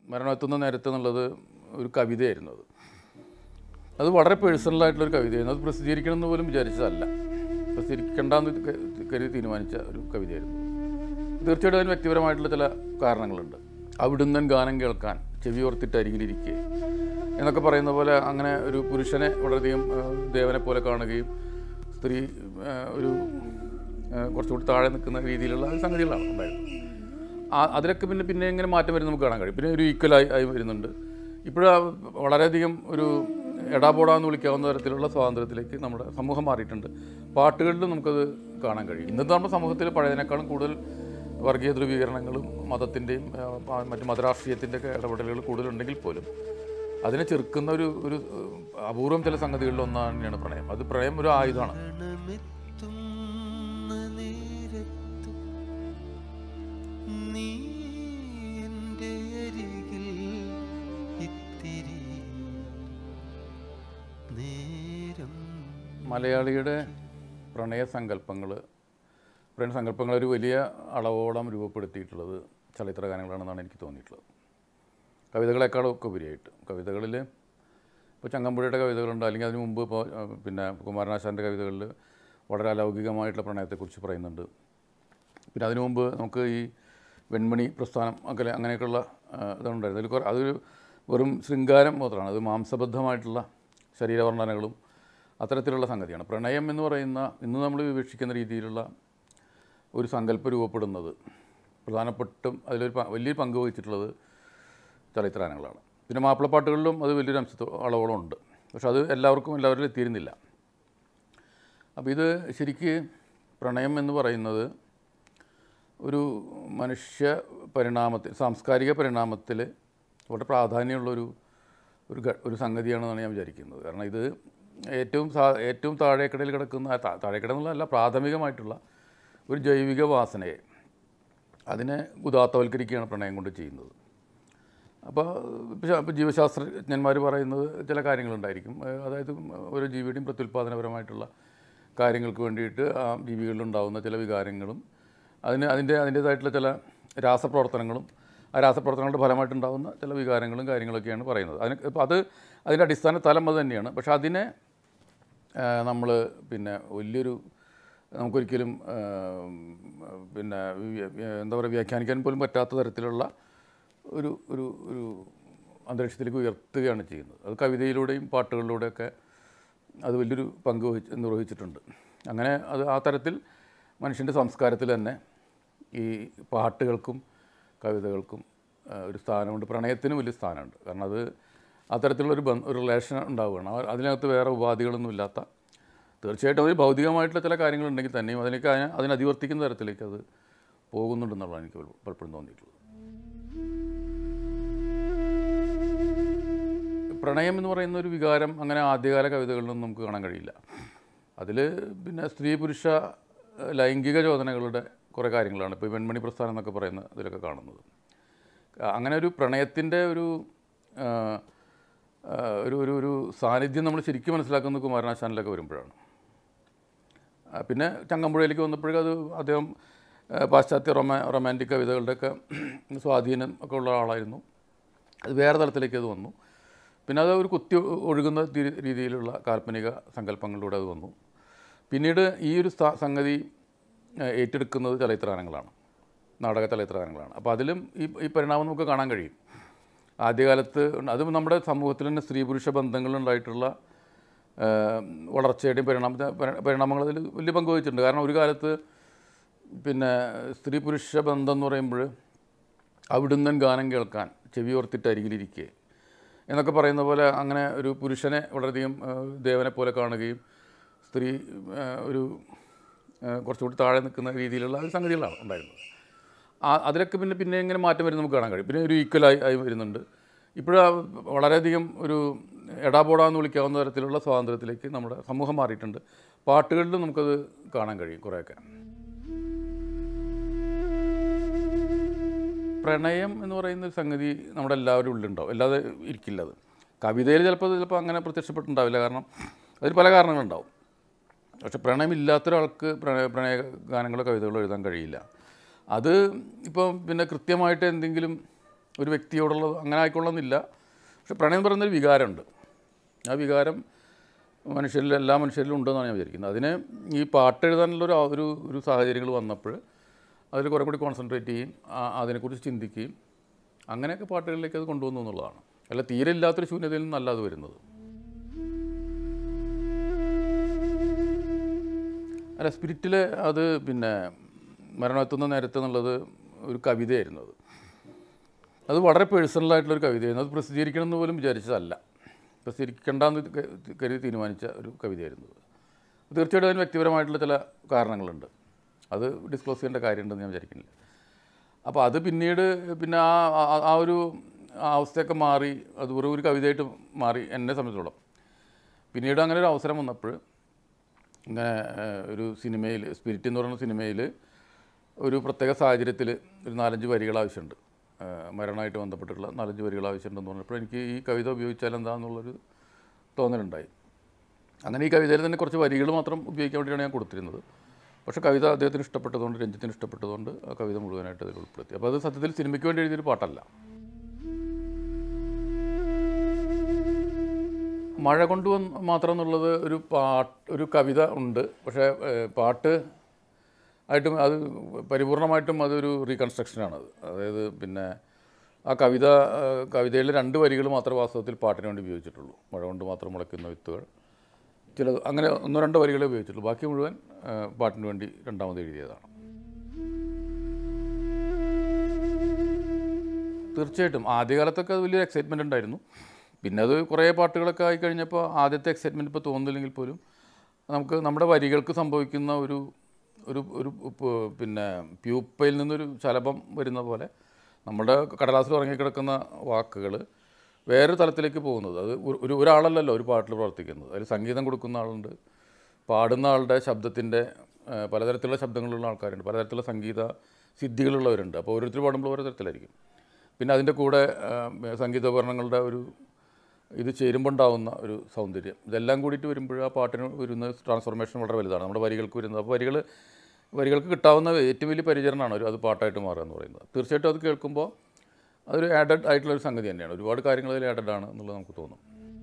മരണമെത്തുന്ന നേരത്തെ എന്നുള്ളത് ഒരു കവിതയായിരുന്നു അത് അത് വളരെ പേഴ്സണലായിട്ടുള്ളൊരു കവിതയായിരുന്നു അത് പ്രസിദ്ധീകരിക്കണം എന്ന് പോലും വിചാരിച്ചതല്ല പ്രസിദ്ധീകരിക്കേണ്ടെന്ന് ക- കരുതി തീരുമാനിച്ച ഒരു കവിതയായിരുന്നു തീർച്ചയായിട്ടും അതിന് വ്യക്തിപരമായിട്ടുള്ള ചില കാരണങ്ങളുണ്ട് അവിടുന്ന് ഗാനം കേൾക്കാൻ ചെവിയോർത്തിട്ട് അരികിലിരിക്കെ എന്നൊക്കെ പറയുന്ന പോലെ അങ്ങനെ ഒരു പുരുഷനെ വളരെയധികം ആ, ദേവനെ പോലെ കാണുകയും സ്ത്രീ ആ, ഒരു ആ, കുറച്ചുകൂടി താഴെ നിൽക്കുന്ന രീതിയിലുള്ള സംഗതികളാണ് ഉണ്ടായിരുന്നത് ആ അതിലൊക്കെ പിന്നെ പിന്നെ എങ്ങനെ മാറ്റം വരും നമുക്ക് കാണാൻ കഴിയും പിന്നെ ഒരു ഈക്വലായി ആയി വരുന്നുണ്ട് ഇപ്പോഴും വളരെയധികം ഒരു എടാപോടാന്ന് വിളിക്കാവുന്ന തരത്തിലുള്ള സ്വാതന്ത്ര്യത്തിലേക്ക് നമ്മുടെ സമൂഹം മാറിയിട്ടുണ്ട് പാട്ടുകളിലും നമുക്കത് കാണാൻ കഴിയും ഇന്നത്തെ നമ്മുടെ സമൂഹത്തിൽ പഴയതിനേക്കാളും കൂടുതൽ വർഗീയ ധ്രുവീകരണങ്ങളും മതത്തിൻ്റെയും മറ്റ് മതരാഷ്ട്രീയത്തിൻ്റെ ഒക്കെ ഇടപെടലുകൾ കൂടുതലുണ്ടെങ്കിൽ പോലും അതിനെ ചെറുക്കുന്ന ഒരു ഒരു ഏഹ്, അപൂർവം ചില സംഗതികളിൽ ഒന്നാണ് തന്നെയാണ് പ്രണയം അത് പ്രണയം ഒരു ആയുധമാണ് മരണമെത്തുന്ന നേരത്തു നീ എൻ്റെ അരികിൽ ഇത്തിരി നേരം മലയാളിയുടെ പ്രണയ സങ്കല്പങ്ങൾ പ്രണയ സങ്കല്പങ്ങൾ ഒരു വലിയ അളവോളം രൂപപ്പെടുത്തിയിട്ടുള്ളത് ചലച്ചിത്ര ഗാനങ്ങളാണെന്നാണ് എനിക്ക് തോന്നിയിട്ടുള്ളത് കവിതകളെക്കാളും ഒക്കെ ഉപരിയായിട്ട് കവിതകളിൽ ഇപ്പോൾ ചങ്ങമ്പുഴയുടെ കവിതകളുണ്ട് അല്ലെങ്കിൽ അതിന് മുമ്പ് ഇപ്പോൾ ആ, പിന്നെ കുമാരനാശാൻ്റെ കവിതകളിൽ വളരെ അലൗകികമായിട്ടുള്ള പ്രണയത്തെക്കുറിച്ച് പറയുന്നുണ്ട് പിന്നെ അതിനു മുമ്പ് നമുക്ക് ഈ വെൺമണി പ്രസ്ഥാനം അങ്ങനെ അങ്ങനെയൊക്കെയുള്ള ആ, ഇതുണ്ടായിരുന്നു അതിൽ കുറേ അതൊരു വെറും ശൃംഗാരം മാത്രമാണ് അത് മാംസബദ്ധമായിട്ടുള്ള ശരീരവർണ്ണനകളും അത്തരത്തിലുള്ള സംഗതിയാണ് പ്രണയം എന്ന് പറയുന്ന ഇന്ന് നമ്മൾ വിവക്ഷിക്കുന്ന രീതിയിലുള്ള ഒരു സങ്കല്പം രൂപപ്പെടുന്നത് പ്രധാനപ്പെട്ടും അതിലൊരു പ- വലിയൊരു പങ്ക് വഹിച്ചിട്ടുള്ളത് ചലച്ചിത്ര ഗാനങ്ങളാണ് പിന്നെ മാപ്പിളപ്പാട്ടുകളിലും അത് വലിയൊരു അംശത്ത് അളവോളം ഉണ്ട് പക്ഷെ അത് എല്ലാവർക്കും എല്ലാവരിലും എത്തിയിരുന്നില്ല അപ്പോൾ ഇത് ശരിക്ക് പ്രണയം എന്ന് പറയുന്നത് ഒരു മനുഷ്യ പരിണാമത്തിൽ സാംസ്കാരിക പരിണാമത്തിൽ വളരെ പ്രാധാന്യമുള്ളൊരു ഒരു ഘ- ഒരു സംഗതിയാണെന്നാണ് ഞാൻ വിചാരിക്കുന്നത് കാരണം ഇത് ഏറ്റവും സാ ഏറ്റവും താഴേക്കടയിൽ കിടക്കുന്ന ആ, താ- താഴേക്കട എന്നുള്ളതല്ല പ്രാഥമികമായിട്ടുള്ള ഒരു ജൈവിക വാസനയെ അതിനെ ഉദാത്തവൽക്കരിക്കുകയാണ് പ്രണയം കൊണ്ട് ചെയ്യുന്നത് അപ്പോൾ ഇപ്പോൾ ജീവശാസ്ത്രജ്ഞന്മാർ പറയുന്നത് ചില കാര്യങ്ങളുണ്ടായിരിക്കും ഏഹ് അതായത് ഓരോ ജീവിയുടെയും പ്രത്യുൽപാദനപരമായിട്ടുള്ള കാര്യങ്ങൾക്ക് വേണ്ടിയിട്ട് ആ ജീവികളിലുണ്ടാകുന്ന ചില വികാരങ്ങളും അതിന് അതിൻ്റെ അതിൻ്റേതായിട്ടുള്ള ചില രാസപ്രവർത്തനങ്ങളും ആ രാസപ്രവർത്തനങ്ങളുടെ ഫലമായിട്ടുണ്ടാകുന്ന ചില വികാരങ്ങളും കാര്യങ്ങളൊക്കെയാണ് പറയുന്നത് അതിന് ഇപ്പോൾ അത് അതിൻ്റെ അടിസ്ഥാന തലം അത് തന്നെയാണ് പക്ഷേ അതിനെ നമ്മൾ പിന്നെ വലിയൊരു നമുക്കൊരിക്കലും ആ, പിന്നെ വ്യ- വ്യ- എന്താ പറയുക വ്യാഖ്യാനിക്കാൻ പോലും പറ്റാത്ത തരത്തിലുള്ള ഒരു ഒരു ഒരു അന്തരീക്ഷത്തിലേക്ക് ഉയർത്തുകയാണ് ചെയ്യുന്നത് അത് കവിതയിലൂടെയും പാട്ടുകളിലൂടെയൊക്കെ അത് വലിയൊരു പങ്ക് വഹിച്ച് നിർവഹിച്ചിട്ടുണ്ട് അങ്ങനെ അത് ആ തരത്തിൽ മനുഷ്യൻ്റെ സംസ്കാരത്തിൽ തന്നെ ഈ പാട്ടുകൾക്കും കവിതകൾക്കും ആ, ഒരു സ്ഥാനമുണ്ട് പ്രണയത്തിന് വലിയ സ്ഥാനമുണ്ട് കാരണം അത് അത്തരത്തിലുള്ളൊരു ബന്ധ ഒരു റിലേഷൻ ഉണ്ടാവുകയാണ് ആ- അതിനകത്ത് വേറെ ഉപാധികളൊന്നും ഇല്ലാത്ത തീർച്ചയായിട്ടും അതിൽ ഭൗതികമായിട്ടുള്ള ചില കാര്യങ്ങളുണ്ടെങ്കിൽ തന്നെയും അതിലേക്ക് അതിനെ അതിനെ അതിവർത്തിക്കുന്ന തരത്തിലേക്ക് അത് പോകുന്നുണ്ടെന്നുള്ളതാണ് എനിക്ക് പലപ്പോഴും തോന്നിയിട്ടുള്ളത് പ്രണയം എന്ന് പറയുന്ന ഒരു വികാരം അങ്ങനെ ആദ്യകാല കവിതകളിലൊന്നും നമുക്ക് കാണാൻ കഴിയില്ല അതിൽ പിന്നെ സ്ത്രീ പുരുഷ ഏഹ്, ലൈംഗിക ചോദനകളുടെ കുറേ കാര്യങ്ങളാണ് ഇപ്പോൾ വെൺമണി പ്രസ്ഥാനം എന്നൊക്കെ പറയുന്ന ഇതിലൊക്കെ കാണുന്നത് ആ, അങ്ങനെ ഒരു പ്രണയത്തിൻ്റെ ഒരു ആ, ആ, ഒരു ഒരു ഒരു സാന്നിധ്യം നമ്മൾ ശരിക്കും മനസ്സിലാക്കുന്നത് കുമാരനാശാനിലൊക്കെ വരുമ്പോഴാണ് ആ, പിന്നെ ചങ്ങമ്പുഴയിലേക്ക് വന്നപ്പോഴേക്കും അത് അദ്ദേഹം ആ, പാശ്ചാത്യ റൊമാ റൊമാൻറ്റിക് കവിതകളുടെയൊക്കെ സ്വാധീനം ഒക്കെ ഉള്ള ആളായിരുന്നു അത് വേറെ തലത്തിലേക്ക് അത് വന്നു പിന്നെ അത് ഒരു കുത്തി ഒഴുകുന്ന തി- രീതിയിലുള്ള കാൽപ്പനിക സങ്കല്പങ്ങളിലൂടെ അത് വന്നു പിന്നീട് ഈ ഒരു സ്ഥാ- സംഗതി ആ, ഏറ്റെടുക്കുന്നത് ചലച്ചിത്രഗാനങ്ങളാണ് നാടക ചലച്ചിത്രഗാനങ്ങളാണ് അപ്പോൾ അതിലും ഈ ഈ പരിണാമം നമുക്ക് കാണാൻ കഴിയും ആദ്യകാലത്ത് ഉണ്ട്. അതും നമ്മുടെ സമൂഹത്തിൽ തന്നെ സ്ത്രീ പുരുഷ ബന്ധങ്ങളുണ്ടായിട്ടുള്ള ആ, വളർച്ചയുടെയും പരിണാമ പരി- പരിണാമങ്ങൾ അതിൽ വലിയ പങ്ക് വഹിച്ചിട്ടുണ്ട് കാരണം ഒരു കാലത്ത് പിന്നെ സ്ത്രീ പുരുഷ ബന്ധം എന്ന് പറയുമ്പോൾ അവിടുന്ന് ഗാനം കേൾക്കാൻ ചെവിയോർത്തിട്ട് അരികിലിരിക്കെ എന്നൊക്കെ പറയുന്ന പോലെ അങ്ങനെ ഒരു പുരുഷനെ വളരെയധികം ആ, ദേവനെ പോലെ കാണുകയും സ്ത്രീ ആ, ഒരു ആ, കുറച്ചുകൂടി താഴെ നിൽക്കുന്ന രീതിയിലുള്ള ഒരു സംഗതികളാണ് ഉണ്ടായിരുന്നത് ആ അതിലൊക്കെ പിന്നെ പിന്നെ എങ്ങനെ മാറ്റം വരും നമുക്ക് കാണാൻ കഴിയും പിന്നെ ഒരു ഈക്വലായി ആയി വരുന്നുണ്ട് ഇപ്പോഴും വളരെയധികം ഒരു എടാപോടാന്ന് വിളിക്കാവുന്ന തരത്തിലുള്ള സ്വാതന്ത്ര്യത്തിലേക്ക് നമ്മുടെ സമൂഹം മാറിയിട്ടുണ്ട് പാട്ടുകളിലും നമുക്കത് കാണാൻ കഴിയും കുറേയൊക്കെ പ്രണയം എന്ന് പറയുന്ന ഒരു സംഗതി നമ്മുടെ എല്ലാവരും ഉള്ളിലുണ്ടാവും അല്ലാതെ ഇരിക്കില്ല അത് കവിതയിൽ ചിലപ്പോൾ ചിലപ്പോൾ അങ്ങനെ പ്രത്യക്ഷപ്പെട്ടുണ്ടാവില്ല കാരണം അതിന് പല കാരണങ്ങളുണ്ടാവും പക്ഷെ പ്രണയമില്ലാത്തൊരാൾക്ക് പ്രണയ പ്രണയ ഗാനങ്ങളോ കവിതകളോ എഴുതാൻ കഴിയില്ല അത് ഇപ്പം പിന്നെ കൃത്യമായിട്ട് എന്തെങ്കിലും ഒരു വ്യക്തിയോടുള്ളത് അങ്ങനെ ആയിക്കൊള്ളുന്നില്ല പക്ഷെ പ്രണയം എന്ന് പറയുന്നൊരു വികാരമുണ്ട് ആ വികാരം മനുഷ്യരിൽ എല്ലാ മനുഷ്യരിലും ഉണ്ടെന്നാണ് ഞാൻ വിചാരിക്കുന്നത് അതിന് ഈ പാട്ട് എഴുതാനുള്ള ഒരു ഒരു ഒരു സാഹചര്യങ്ങൾ വന്നപ്പോൾ അതിൽ കുറേ കൂടി കോൺസെൻട്രേറ്റ് ചെയ്യും ആ- അതിനെക്കുറിച്ച് ചിന്തിക്കുകയും അങ്ങനെയൊക്കെ പാട്ടുകളിലേക്ക് അത് കൊണ്ടുവന്നു എന്നുള്ളതാണ് അല്ല തീരെ ഇല്ലാത്തൊരു ശൂന്യതയിൽ നിന്നല്ല അത് വരുന്നത് അല്ല സ്പിരിറ്റിൽ അത് പിന്നെ മരണമെത്തുന്ന നേരത്തെ എന്നുള്ളത് ഒരു കവിതയായിരുന്നു അത് അത് വളരെ പേഴ്സണലായിട്ടുള്ളൊരു കവിതയായിരുന്നു അത് പ്രസിദ്ധീകരിക്കണം എന്ന് പോലും വിചാരിച്ചതല്ല പ്രസിദ്ധീകരിക്കേണ്ടെന്ന് ക- കരുതി തീരുമാനിച്ച ഒരു കവിതയായിരുന്നു അത് തീർച്ചയായിട്ടും അതിന് വ്യക്തിപരമായിട്ടുള്ള ചില കാരണങ്ങളുണ്ട് അത് ഡിസ്ക്ലോസ് ചെയ്യേണ്ട കാര്യമുണ്ടെന്ന് ഞാൻ വിചാരിക്കുന്നില്ല അപ്പോൾ അത് പിന്നീട് പിന്നെ ആ ആ- ആ ഒരു ആ അവസ്ഥയൊക്കെ മാറി അത് വെറും ഒരു കവിതയായിട്ട് മാറി എന്നെ സംബന്ധിച്ചോളം പിന്നീട് അങ്ങനെ ഒരു അവസരം വന്നപ്പോൾ ഇങ്ങനെ ഏഹ്, ഒരു സിനിമയിൽ സ്പിരിറ്റ് എന്ന് പറയുന്ന സിനിമയിൽ ഒരു പ്രത്യേക സാഹചര്യത്തിൽ ഒരു നാലഞ്ച് വരികൾ ആവശ്യമുണ്ട് ഏഹ്, മരണമായിട്ട് ബന്ധപ്പെട്ടിട്ടുള്ള നാലഞ്ച് വരികൾ ആവശ്യമുണ്ടെന്ന് പറഞ്ഞപ്പോൾ എനിക്ക് ഈ കവിത ഉപയോഗിച്ചാൽ എന്താണെന്നുള്ളൊരു തോന്നലുണ്ടായി അങ്ങനെ ഈ കവിതയിൽ തന്നെ കുറച്ച് വരികൾ മാത്രം ഉപയോഗിക്കാൻ വേണ്ടിയാണ് ഞാൻ കൊടുത്തിരുന്നത് പക്ഷേ കവിത അദ്ദേഹത്തിന് ഇഷ്ടപ്പെട്ടതുകൊണ്ട് രഞ്ജിത്തിന് ഇഷ്ടപ്പെട്ടതുകൊണ്ട് ആ കവിത മുഴുവനായിട്ട് അതിൽ ഉൾപ്പെടുത്തി അപ്പോൾ അത് സത്യത്തിൽ സിനിമയ്ക്ക് വേണ്ടി എഴുതിയൊരു പാട്ടല്ല മഴ കൊണ്ട് വന്ന് മാത്രം എന്നുള്ളത് ഒരു പാട്ട് ഒരു കവിത ഉണ്ട് പക്ഷേ ഏഹ്, പാട്ട് ആയിട്ടും അത് പരിപൂർണമായിട്ടും അതൊരു റീകൺസ്ട്രക്ഷനാണത് അതായത് പിന്നെ ആ കവിത ഏഹ്, കവിതയിലെ രണ്ട് വരികൾ മാത്രമേ വാസ്തവത്തിൽ പാട്ടിന് വേണ്ടി ഉപയോഗിച്ചിട്ടുള്ളൂ മഴ കൊണ്ട് മാത്രം മുളയ്ക്കുന്ന വിത്തുകൾ ചില അങ്ങനെ ഒന്നോ രണ്ടോ വരികളെ ഉപയോഗിച്ചിട്ടുള്ളൂ ബാക്കി മുഴുവൻ ഏഹ്, പാട്ടിന് വേണ്ടി രണ്ടാമത് എഴുതിയതാണ് തീർച്ചയായിട്ടും ആദ്യകാലത്തൊക്കെ അത് വലിയൊരു എക്സൈറ്റ്മെൻ്റ് ഉണ്ടായിരുന്നു പിന്നെ അത് കുറേ പാട്ടുകളൊക്കെ ആയി കഴിഞ്ഞപ്പോൾ ആദ്യത്തെ എക്സൈറ്റ്മെൻറ്റ് ഇപ്പോൾ തോന്നുന്നില്ലെങ്കിൽ പോലും നമുക്ക് നമ്മുടെ വരികൾക്ക് സംഭവിക്കുന്ന ഒരു ഒരു ഒരു പ് പിന്നെ പ്യൂപ്പയിൽ നിന്നൊരു ശലഭം വരുന്ന പോലെ നമ്മുടെ കടലാസിൽ ഉറങ്ങിക്കിടക്കുന്ന വാക്കുകൾ വേറെ തലത്തിലേക്ക് പോകുന്നത് അത് ഒരു- ഒരു ഒരാളല്ലല്ലോ ഒരു പാട്ടിൽ പ്രവർത്തിക്കുന്നത് അതിൽ സംഗീതം കൊടുക്കുന്ന ആളുണ്ട് പാടുന്ന ആളുടെ ശബ്ദത്തിൻ്റെ ഏഹ്, പലതരത്തിലുള്ള ശബ്ദങ്ങളുള്ള ആൾക്കാരുണ്ട് പലതരത്തിലുള്ള സംഗീത സിദ്ധികളുള്ളവരുണ്ട് അപ്പോൾ ഓരോരുത്തർ പാടുമ്പോൾ ഓരോ തരത്തിലായിരിക്കും പിന്നെ അതിൻ്റെ കൂടെ ഏഹ്, സംഗീതോപകരണങ്ങളുടെ ഒരു ഇത് ചേരുമ്പോൾ ഉണ്ടാവുന്ന ഒരു സൗന്ദര്യം ഇതെല്ലാം കൂടിയിട്ട് വരുമ്പോൾ ആ പാട്ടിന് വരുന്ന ട്രാൻസ്ഫോർമേഷൻ വളരെ വലുതാണ് നമ്മുടെ വരികൾക്ക് വരുന്നത് അപ്പോൾ വരികൾ വരികൾക്ക് കിട്ടാവുന്ന ഏറ്റവും വലിയ പരിചരണമാണ് ഒരു അത് പാട്ടായിട്ട് മാറുക എന്ന് പറയുന്നത് തീർച്ചയായിട്ടും അത് കേൾക്കുമ്പോൾ അതൊരു ആഡഡ് ആയിട്ടുള്ള ഒരു സംഗതി തന്നെയാണ് ഒരുപാട് കാര്യങ്ങൾ അതിൽ ആഡഡ് ആണ് എന്നുള്ളത് നമുക്ക് തോന്നും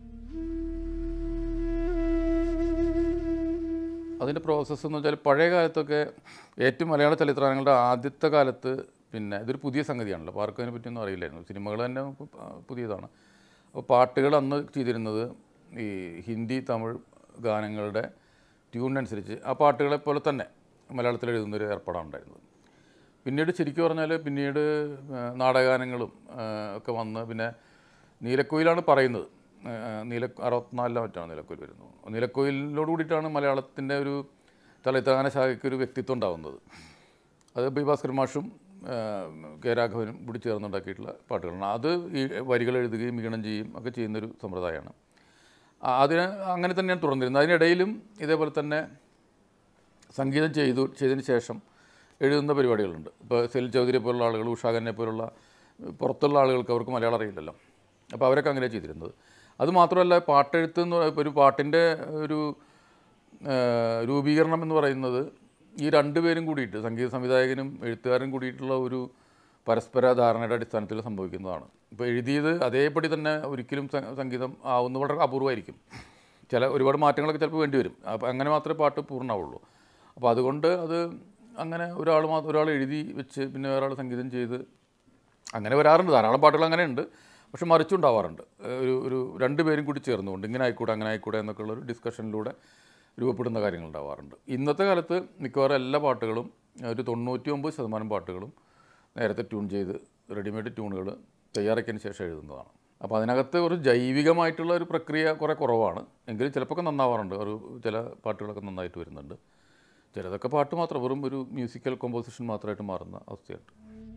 അതിൻ്റെ പ്രോസസ്സ് എന്ന് വെച്ചാൽ പഴയ കാലത്തൊക്കെ ഏറ്റവും മലയാള ചലച്ചിത്രങ്ങളുടെ ആദ്യത്തെ കാലത്ത് പിന്നെ ഇതൊരു പുതിയ സംഗതിയാണല്ലോ അപ്പോൾ ആർക്കും അതിനെ പറ്റിയൊന്നും അറിയില്ലായിരുന്നു സിനിമകൾ തന്നെ പ- പുതിയതാണ് അപ്പോൾ പാട്ടുകൾ അന്ന് ചെയ്തിരുന്നത് ഈ ഹിന്ദി തമിഴ് ഗാനങ്ങളുടെ ട്യൂണിനനുസരിച്ച് ആ പാട്ടുകളെ പോലെ തന്നെ മലയാളത്തിൽ എഴുതുന്നൊരു ഏർപ്പാടാണ് ഉണ്ടായിരുന്നത് പിന്നീട് ശരിക്കും പറഞ്ഞാൽ പിന്നീട് ആ, നാടകഗാനങ്ങളും ആ, ഒക്കെ വന്ന് പിന്നെ നീലക്കോയിലാണ് പറയുന്നത് ആ, നീല അറുപത്തിനാലിലെ മറ്റാണ് നീലക്കോയിൽ വരുന്നത് നീലക്കോയിലിനോട് കൂടിയിട്ടാണ് മലയാളത്തിൻ്റെ ഒരു ചലച്ചിത്രഗാന ശാഖയ്ക്ക് ഒരു വ്യക്തിത്വം ഉണ്ടാകുന്നത് അത് ബി ഭാസ്കർ മാഷും ആ, കെ രാഘവനും കൂടി ചേർന്നുണ്ടാക്കിയിട്ടുള്ള പാട്ടുകളാണ് അത് ഈ വരികൾ എഴുതുകയും ഈണം ചെയ്യുകയും ഒക്കെ ചെയ്യുന്നൊരു സമ്പ്രദായമാണ് ആ, അതിന് അങ്ങനെ തന്നെയാണ് തുടർന്നിരുന്നത് അതിനിടയിലും ഇതേപോലെ തന്നെ സംഗീതം ചെയ്തു ചെയ്തതിന് ശേഷം എഴുതുന്ന പരിപാടികളുണ്ട് ഇപ്പോൾ സെൽ ചൗധരിയെ പോലുള്ള ആളുകൾ ഉഷാഖനെ പോലുള്ള പുറത്തുള്ള ആളുകൾക്ക് അവർക്ക് മലയാളം അറിയില്ലല്ലോ അപ്പോൾ അവരൊക്കെ അങ്ങനെ ചെയ്തിരുന്നത് അത് മാത്രമല്ല പാട്ടെഴുത്ത് എന്ന് പറയുമ്പോൾ ഒരു പാട്ടിൻ്റെ ഒരു ആ, രൂപീകരണം എന്ന് പറയുന്നത് ഈ രണ്ടുപേരും കൂടിയിട്ട് സംഗീത സംവിധായകനും എഴുത്തുകാരനും കൂടിയിട്ടുള്ള ഒരു പരസ്പര ധാരണയുടെ അടിസ്ഥാനത്തിൽ സംഭവിക്കുന്നതാണ് ഇപ്പോൾ എഴുതിയത് അതേപടി തന്നെ ഒരിക്കലും സ- സംഗീതം ആവുന്ന വളരെ അപൂർവമായിരിക്കും ചില ഒരുപാട് മാറ്റങ്ങളൊക്കെ ചിലപ്പോൾ വേണ്ടി വരും അപ്പോൾ അങ്ങനെ മാത്രമേ പാട്ട് പൂർണ്ണമാവുള്ളൂ അപ്പോൾ അതുകൊണ്ട് അത് അങ്ങനെ ഒരാൾ മാത്രം ഒരാൾ എഴുതി വെച്ച് പിന്നെ ഒരാൾ സംഗീതം ചെയ്ത് അങ്ങനെ വരാറുണ്ട് ധാരാളം പാട്ടുകൾ അങ്ങനെ ഉണ്ട് പക്ഷെ മറിച്ചുണ്ടാവാറുണ്ട് ഏഹ് ഒരു ഒരു രണ്ട് പേരും കൂടി ചേർന്നുകൊണ്ട് ഇങ്ങനെ ആയിക്കൂടെ അങ്ങനെ ആയിക്കൂടെ എന്നൊക്കെ ഉള്ളൊരു ഡിസ്കഷനിലൂടെ രൂപപ്പെടുന്ന കാര്യങ്ങൾ ഉണ്ടാവാറുണ്ട് ഇന്നത്തെ കാലത്ത് മിക്കവാറും എല്ലാ പാട്ടുകളും ഒരു തൊണ്ണൂറ്റി ഒമ്പത് ശതമാനം പാട്ടുകളും നേരത്തെ ട്യൂൺ ചെയ്ത് റെഡിമെയ്ഡ് ട്യൂണുകൾ തയ്യാറാക്കിയതിന് ശേഷം എഴുതുന്നതാണ് അപ്പോൾ അതിനകത്ത് ഒരു ജൈവികമായിട്ടുള്ള ഒരു പ്രക്രിയ കുറേ കുറവാണ് എങ്കിലും ചിലപ്പോൾ നന്നാവാറുണ്ട് ഒരു ചില പാട്ടുകളൊക്കെ നന്നായിട്ട് വരുന്നുണ്ട് ചിലതൊക്കെ പാട്ട് മാത്രം വെറും ഒരു മ്യൂസിക്കൽ കോമ്പോസിഷൻ മാത്രമായിട്ട് മാറുന്ന അവസ്ഥയുണ്ട്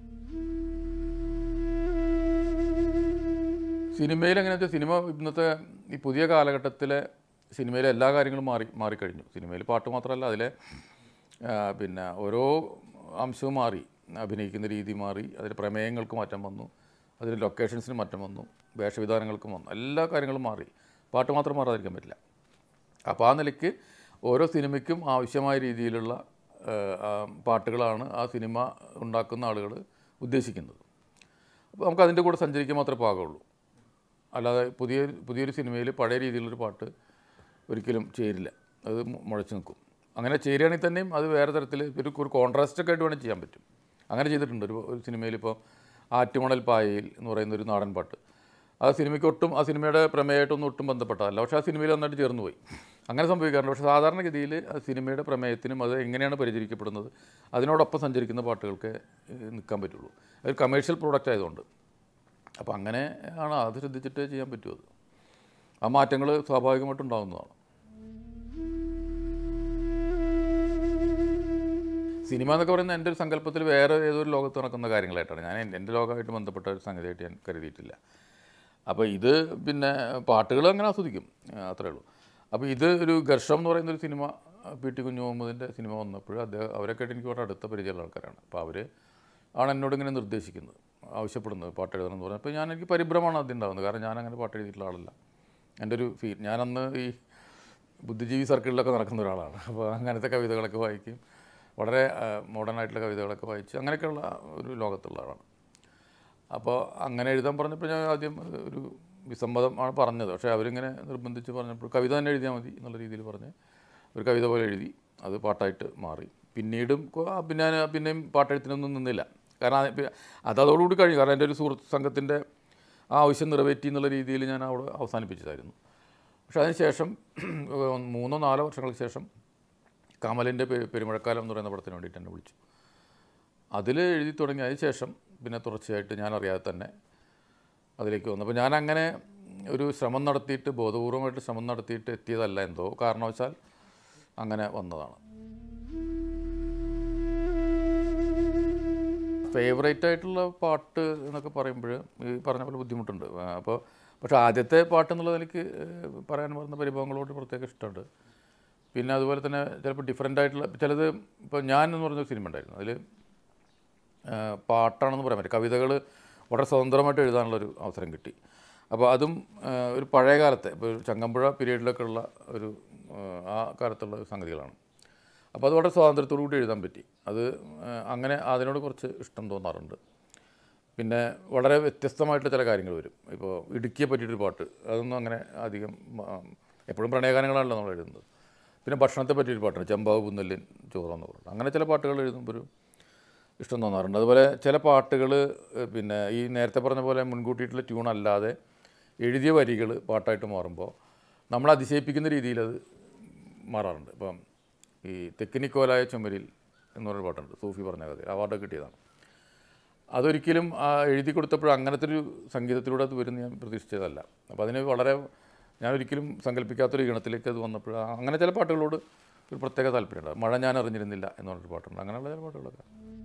സിനിമയിൽ എങ്ങനെയാ വെച്ചാൽ സിനിമ ഇന്നത്തെ ഈ പുതിയ കാലഘട്ടത്തിലെ സിനിമയിലെ എല്ലാ കാര്യങ്ങളും മാറി മാറിക്കഴിഞ്ഞു സിനിമയിൽ പാട്ട് മാത്രമല്ല അതിലെ ആ, പിന്നെ ഓരോ അംശവും മാറി അഭിനയിക്കുന്ന രീതി മാറി അതിൽ പ്രമേയങ്ങൾക്ക് മാറ്റം വന്നു അതിൽ ലൊക്കേഷൻസിന് മാറ്റം വന്നു വേഷവിധാനങ്ങൾക്കും വന്നു എല്ലാ കാര്യങ്ങളും മാറി പാട്ട് മാത്രം മാറാതിരിക്കാൻ പറ്റില്ല അപ്പോൾ ആ നിലയ്ക്ക് ഓരോ സിനിമയ്ക്കും ആവശ്യമായ രീതിയിലുള്ള ആ, ആ, പാട്ടുകളാണ് ആ സിനിമ ഉണ്ടാക്കുന്ന ആളുകൾ ഉദ്ദേശിക്കുന്നത് അപ്പോൾ നമുക്ക് അതിൻ്റെ കൂടെ സഞ്ചരിക്കാൻ മാത്രമേ പാകമുള്ളൂ അല്ലാതെ പുതിയ പുതിയൊരു സിനിമയിൽ പഴയ രീതിയിലുള്ളൊരു പാട്ട് ഒരിക്കലും ചേരില്ല അത് മു- മുഴച്ച് നിൽക്കും അങ്ങനെ ചേരുകയാണെങ്കിൽ തന്നെയും അത് വേറെ തരത്തിൽ ഒരു ഒരു കോൺട്രാസ്റ്റ് ഒക്കെ ആയിട്ട് വേണമെങ്കിൽ ചെയ്യാൻ പറ്റും അങ്ങനെ ചെയ്തിട്ടുണ്ട് ഒരു ഒരു സിനിമയിൽ ഇപ്പോൾ ആറ്റുമണൽ പായയിൽ എന്ന് പറയുന്ന ഒരു നാടൻ പാട്ട് ആ സിനിമയ്ക്ക് ഒട്ടും ആ സിനിമയുടെ പ്രമേയമായിട്ടൊന്നും ഒട്ടും ബന്ധപ്പെട്ടതല്ല പക്ഷേ ആ സിനിമയിൽ നന്നായിട്ട് ചേർന്ന് പോയി അങ്ങനെ സംഭവിക്കാറുണ്ട് പക്ഷേ സാധാരണഗതിയിൽ ആ സിനിമയുടെ പ്രമേയത്തിനും അത് എങ്ങനെയാണ് പരിചരിക്കപ്പെടുന്നത് അതിനോടൊപ്പം സഞ്ചരിക്കുന്ന പാട്ടുകൾക്ക് ഏഹ്, നിൽക്കാൻ പറ്റുള്ളൂ ഒരു കമേഴ്ഷ്യൽ പ്രോഡക്റ്റ് ആയതുകൊണ്ട് അപ്പോൾ അങ്ങനെ ആണ് അത് ശ്രദ്ധിച്ചിട്ട് ചെയ്യാൻ പറ്റുമോ അത് ആ മാറ്റങ്ങൾ സ്വാഭാവികമായിട്ടും ഉണ്ടാകുന്നതാണ് സിനിമ എന്നൊക്കെ പറയുന്നത് എൻ്റെ ഒരു സങ്കല്പത്തിൽ വേറെ ഏതൊരു ലോകത്ത് നടക്കുന്ന കാര്യങ്ങളായിട്ടാണ് ഞാൻ എൻ്റെ- എൻ്റെ ലോകമായിട്ട് ബന്ധപ്പെട്ട ഒരു സംഗതിയായിട്ട് ഞാൻ കരുതിയിട്ടില്ല അപ്പോൾ ഇത് പിന്നെ പാട്ടുകൾ അങ്ങനെ ആസ്വദിക്കും ആ, അത്രേ ഉള്ളൂ അപ്പോൾ ഇത് ഒരു ഘർഷം എന്ന് പറയുന്ന ഒരു സിനിമ പി ടി കുഞ്ഞു മുഹമ്മദിൻ്റെ സിനിമ വന്നപ്പോൾ അദ്ദേഹം അവരൊക്കെ ആയിട്ട് എനിക്ക് വളരെ അടുത്ത പരിചയമുള്ള ആൾക്കാരാണ് അപ്പോൾ അവർ ആണ് എന്നോട് ഇങ്ങനെ നിർദ്ദേശിക്കുന്നത് ആവശ്യപ്പെടുന്നത് പാട്ട് എഴുതണം എന്ന് പറഞ്ഞപ്പോൾ ഞാൻ എനിക്ക് പരിഭ്രമമാണ് ആദ്യം ഉണ്ടാകുന്നത് കാരണം ഞാൻ അങ്ങനെ പാട്ട് എഴുതിയിട്ടുള്ള ആളല്ല എൻ്റെ ഒരു ഫീൽ ഞാനന്ന് ഈ ബുദ്ധിജീവി സർക്കിളിലൊക്കെ നടക്കുന്ന ഒരാളാണ് അപ്പോൾ അങ്ങനത്തെ കവിതകളൊക്കെ വായിക്കും വളരെ മോഡേൺ ആയിട്ടുള്ള കവിതകളൊക്കെ വായിച്ച് അങ്ങനെയൊക്കെയുള്ള ഒരു ലോകത്തുള്ള ആളാണ് അപ്പോൾ അങ്ങനെ എഴുതാൻ പറഞ്ഞപ്പോൾ ഞാൻ ആദ്യം ഒരു വിസമ്മതം ആണ് പറഞ്ഞത് പക്ഷേ അവരിങ്ങനെ നിർബന്ധിച്ച് പറഞ്ഞപ്പോൾ കവിത തന്നെ എഴുതിയാൽ മതി എന്നുള്ള രീതിയിൽ പറഞ്ഞ് ഒരു കവിത പോലെ എഴുതി അത് പാട്ടായിട്ട് മാറി പിന്നീടും കൊ- ആ പിന്നെ ഞാൻ പിന്നെയും പാട്ടെഴുത്തിനൊന്നും നിന്നില്ല കാരണം അത് പി- അത് അതോടുകൂടി കഴിഞ്ഞു കാരണം എൻ്റെ ഒരു സുഹൃത്ത് സംഘത്തിൻ്റെ ആ ആവശ്യം നിറവേറ്റി എന്നുള്ള രീതിയിൽ ഞാൻ അവിടെ അവസാനിപ്പിച്ചതായിരുന്നു പക്ഷേ അതിന് ശേഷം മൂന്നോ നാലോ വർഷങ്ങൾക്ക് ശേഷം കമലിൻ്റെ പെ- പെരുമഴക്കാലം എന്ന് പറയുന്ന പടത്തിന് വേണ്ടിയിട്ട് എന്നെ വിളിച്ചു അതിൽ എഴുതി തുടങ്ങി അതിന് ശേഷം പിന്നെ തുടർച്ചയായിട്ട് ഞാൻ അറിയാതെ തന്നെ അതിലേക്ക് വന്നു അപ്പോൾ ഞാൻ അങ്ങനെ ഒരു ശ്രമം നടത്തിയിട്ട് ബോധപൂർവമായിട്ട് ശ്രമം നടത്തിയിട്ട് എത്തിയതല്ല എന്തോ കാരണവശാൽ അങ്ങനെ വന്നതാണ് ഫേവറേറ്റ് ആയിട്ടുള്ള പാട്ട് എന്നൊക്കെ പറയുമ്പോൾ ഈ പറഞ്ഞ പോലെ ബുദ്ധിമുട്ടുണ്ട് ആ, അപ്പോൾ പക്ഷേ ആദ്യത്തെ പാട്ട് എന്നുള്ളത് എനിക്ക് ഏഹ്, പറയാൻ പറയുന്ന പരിഭവങ്ങളോട് പ്രത്യേക ഇഷ്ടമുണ്ട് പിന്നെ അതുപോലെ തന്നെ ചിലപ്പോൾ ഡിഫറെൻ്റ് ആയിട്ടുള്ള ചിലത് ഇപ്പോൾ ഞാൻ എന്ന് പറഞ്ഞൊരു സിനിമ ഉണ്ടായിരുന്നു അതിൽ പാട്ടാണെന്ന് പറയാൻ പറ്റും കവിതകൾ വളരെ സ്വതന്ത്രമായിട്ട് എഴുതാനുള്ളൊരു അവസരം കിട്ടി അപ്പോൾ അതും ആ, ഒരു പഴയ കാലത്തെ ഇപ്പോൾ ഒരു ചങ്ങമ്പുഴ പീരീഡിലൊക്കെ ഉള്ള ഒരു ആ, ആ കാലത്തുള്ള സംഗതികളാണ് അപ്പോൾ അത് വളരെ സ്വാതന്ത്ര്യത്തോടു കൂടി എഴുതാൻ പറ്റി അത് ആ, അങ്ങനെ അതിനോട് കുറച്ച് ഇഷ്ടം തോന്നാറുണ്ട് പിന്നെ വളരെ വ്യത്യസ്തമായിട്ട് ചില കാര്യങ്ങൾ വരും ഇപ്പോൾ ഇടുക്കിയെ പറ്റിയിട്ടൊരു പാട്ട് അതൊന്നും അങ്ങനെ അധികം ആ, എപ്പോഴും പ്രണയഗാനങ്ങളാണല്ലോ നമ്മൾ എഴുതുന്നത് പിന്നെ ഭക്ഷണത്തെ പറ്റിയൊരു പാട്ടുണ്ട് ചെമ്പാവ് പുന്നല്ലിൻ ചോറെന്ന് പറഞ്ഞിട്ട് അങ്ങനെ ചില പാട്ടുകൾ എഴുതുമ്പോൾ ഒരു ഇഷ്ടം തോന്നാറുണ്ട് അതുപോലെ ചില പാട്ടുകൾ പിന്നെ ഈ നേരത്തെ പറഞ്ഞ പോലെ മുൻകൂട്ടിയിട്ടുള്ള ട്യൂൺ അല്ലാതെ എഴുതിയ വരികൾ പാട്ടായിട്ട് മാറുമ്പോൾ നമ്മൾ അതിശയിപ്പിക്കുന്ന രീതിയിൽ അത് മാറാറുണ്ട് ഇപ്പം ഈ തെക്കിനിക്കോലായ ചുമരിൽ എന്ന് പറഞ്ഞൊരു പാട്ടുണ്ട് സൂഫി പറഞ്ഞ കഥ അവാർഡ് കിട്ടിയതാണ് അതൊരിക്കലും ആ എഴുതി കൊടുത്തപ്പോൾ അങ്ങനത്തെ ഒരു സംഗീതത്തിലൂടെ അത് വരുന്ന ഞാൻ പ്രതീക്ഷിച്ചതല്ല അപ്പോൾ അതിന് വളരെ ഞാൻ ഒരിക്കലും സങ്കല്പിക്കാത്തൊരു ഈണത്തിലേക്ക് അത് വന്നപ്പോൾ ആ- അങ്ങനെ ചില പാട്ടുകളോട് ഒരു പ്രത്യേക താല്പര്യമുണ്ട് മഴ ഞാൻ അറിഞ്ഞിരുന്നില്ല എന്ന് പറഞ്ഞൊരു പാട്ടുണ്ട് അങ്ങനെയുള്ള ചില പാട്ടുകളൊക്കെ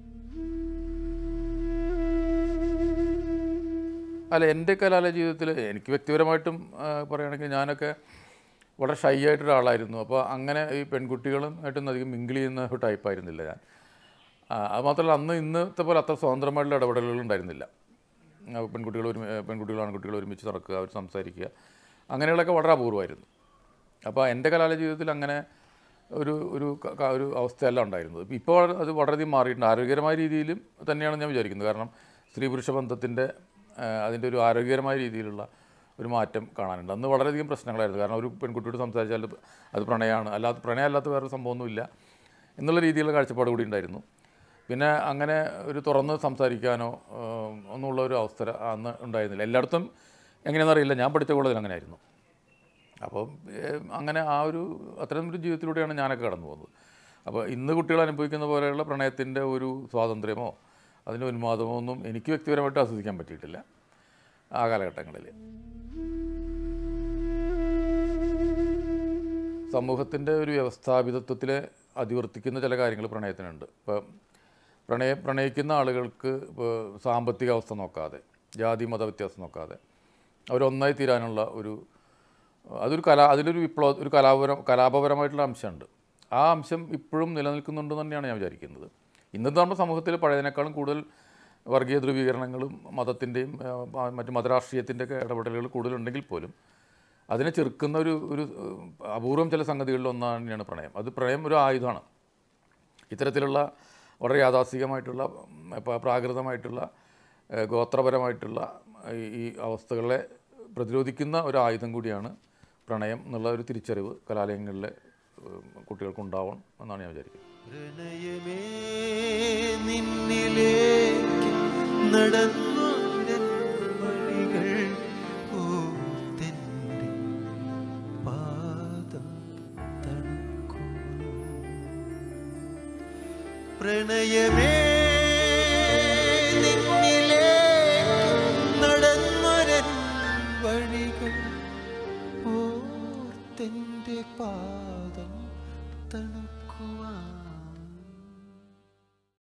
അല്ല എൻ്റെ കലാലയ ജീവിതത്തിൽ എനിക്ക് വ്യക്തിപരമായിട്ടും ആ, പറയുകയാണെങ്കിൽ ഞാനൊക്കെ വളരെ ഷൈ ആയിട്ടൊരാളായിരുന്നു അപ്പോൾ അങ്ങനെ ഈ പെൺകുട്ടികളും ആയിട്ടൊന്നും അധികം മിങ്കിൾ ചെയ്യുന്ന ഒരു ടൈപ്പായിരുന്നില്ല ഞാൻ ആ, അത് മാത്രമല്ല അന്ന് ഇന്നത്തെ പോലെ അത്ര സ്വതന്ത്രമായിട്ടുള്ള ഇടപെടലുകൾ ഉണ്ടായിരുന്നില്ല ആ, പെൺകുട്ടികൾ ഒരുമി പെൺകുട്ടികൾ ആൺകുട്ടികൾ ഒരുമിച്ച് നടക്കുക അവർ സംസാരിക്കുക അങ്ങനെയുള്ളതൊക്കെ വളരെ അപൂർവമായിരുന്നു അപ്പോൾ എൻ്റെ കലാലയ ജീവിതത്തിൽ അങ്ങനെ ഒരു ഒരു ക- ക- ഒരു അവസ്ഥയല്ല ഉണ്ടായിരുന്നത് ഇപ്പോൾ അത് വളരെയധികം മാറിയിട്ടുണ്ട് ആരോഗ്യകരമായ രീതിയിലും തന്നെയാണ് ഞാൻ വിചാരിക്കുന്നത് കാരണം സ്ത്രീ പുരുഷ ബന്ധത്തിൻ്റെ അതിൻ്റെ ഒരു ആരോഗ്യകരമായ രീതിയിലുള്ള ഒരു മാറ്റം കാണാനുണ്ട് അന്ന് വളരെയധികം പ്രശ്നങ്ങളായിരുന്നു കാരണം ഒരു പെൺകുട്ടിയോട് സംസാരിച്ചാൽ അത് പ്രണയമാണ് അല്ലാത്ത പ്രണയമല്ലാത്ത വേറെ സംഭവമൊന്നുമില്ല എന്നുള്ള രീതിയിലുള്ള കാഴ്ചപ്പാട് കൂടി ഉണ്ടായിരുന്നു പിന്നെ അങ്ങനെ ഒരു തുറന്ന് സംസാരിക്കാനോ ഏഹ്, ഒന്നുമുള്ള ഒരു അവസ്ഥ അന്ന് ഉണ്ടായിരുന്നില്ല എല്ലായിടത്തും എങ്ങനെയാണെന്ന് അറിയില്ല ഞാൻ പഠിച്ച കോളേജിൽ അങ്ങനെയായിരുന്നു അപ്പം ഏഹ്, അങ്ങനെ ആ ഒരു അത്തരം ഒരു ജീവിതത്തിലൂടെയാണ് ഞാനൊക്കെ കടന്നു പോകുന്നത് അപ്പോൾ ഇന്ന് കുട്ടികൾ അനുഭവിക്കുന്ന പോലെയുള്ള പ്രണയത്തിൻ്റെ ഒരു സ്വാതന്ത്ര്യമോ അതിൻ്റെ ഉന്മാദമോ ഒന്നും എനിക്ക് വ്യക്തിപരമായിട്ട് ആസ്വദിക്കാൻ പറ്റിയിട്ടില്ല ആ കാലഘട്ടങ്ങളിൽ സമൂഹത്തിൻ്റെ ഒരു വ്യവസ്ഥാപിതത്വത്തിലെ അതിവർത്തിക്കുന്ന ചില കാര്യങ്ങൾ പ്രണയത്തിനുണ്ട് ഇപ്പം പ്രണയ പ്രണയിക്കുന്ന ആളുകൾക്ക് ഇപ്പോൾ സാമ്പത്തിക അവസ്ഥ നോക്കാതെ ജാതി മത വ്യത്യാസം നോക്കാതെ അവരൊന്നായി തീരാനുള്ള ഒരു അതൊരു കലാ അതിലൊരു വിപ്ലവ ഒരു കലാപരം കലാപപരമായിട്ടുള്ള അംശമുണ്ട് ആ അംശം ഇപ്പോഴും നിലനിൽക്കുന്നുണ്ട് തന്നെയാണ് ഞാൻ വിചാരിക്കുന്നത് ഇന്നത്തെ നമ്മുടെ സമൂഹത്തിൽ പഴയതിനേക്കാളും കൂടുതൽ വർഗീയ ധ്രുവീകരണങ്ങളും മതത്തിൻ്റെയും മറ്റ് മതരാഷ്ട്രീയത്തിൻ്റെ ഒക്കെ ഇടപെടലുകൾ കൂടുതലുണ്ടെങ്കിൽ പോലും അതിനെ ചെറുക്കുന്ന ഒരു ഒരു ഏഹ്, അപൂർവം ചില സംഗതികളിൽ ഒന്നാണ് തന്നെയാണ് പ്രണയം അത് പ്രണയം ഒരു ആയുധമാണ് ഇത്തരത്തിലുള്ള വളരെ യാഥാസ്ഥികമായിട്ടുള്ള ഉം, പ- പ്രാകൃതമായിട്ടുള്ള ഏഹ്, ഗോത്രപരമായിട്ടുള്ള ഈ- ഈ അവസ്ഥകളെ പ്രതിരോധിക്കുന്ന ഒരു ആയുധം കൂടിയാണ് പ്രണയം എന്നുള്ള ഒരു തിരിച്ചറിവ് കലാലയങ്ങളിലെ ഏഹ്, കുട്ടികൾക്കുണ്ടാവണം എന്നാണ് ഞാൻ വിചാരിക്കുന്നത് പ്രണയമേ നിന്നിലേക്ക് നടന്നു വഴികൾ ഓർത്തെന്റെ പാദം തണുക്കുന്നു പ്രണയമേ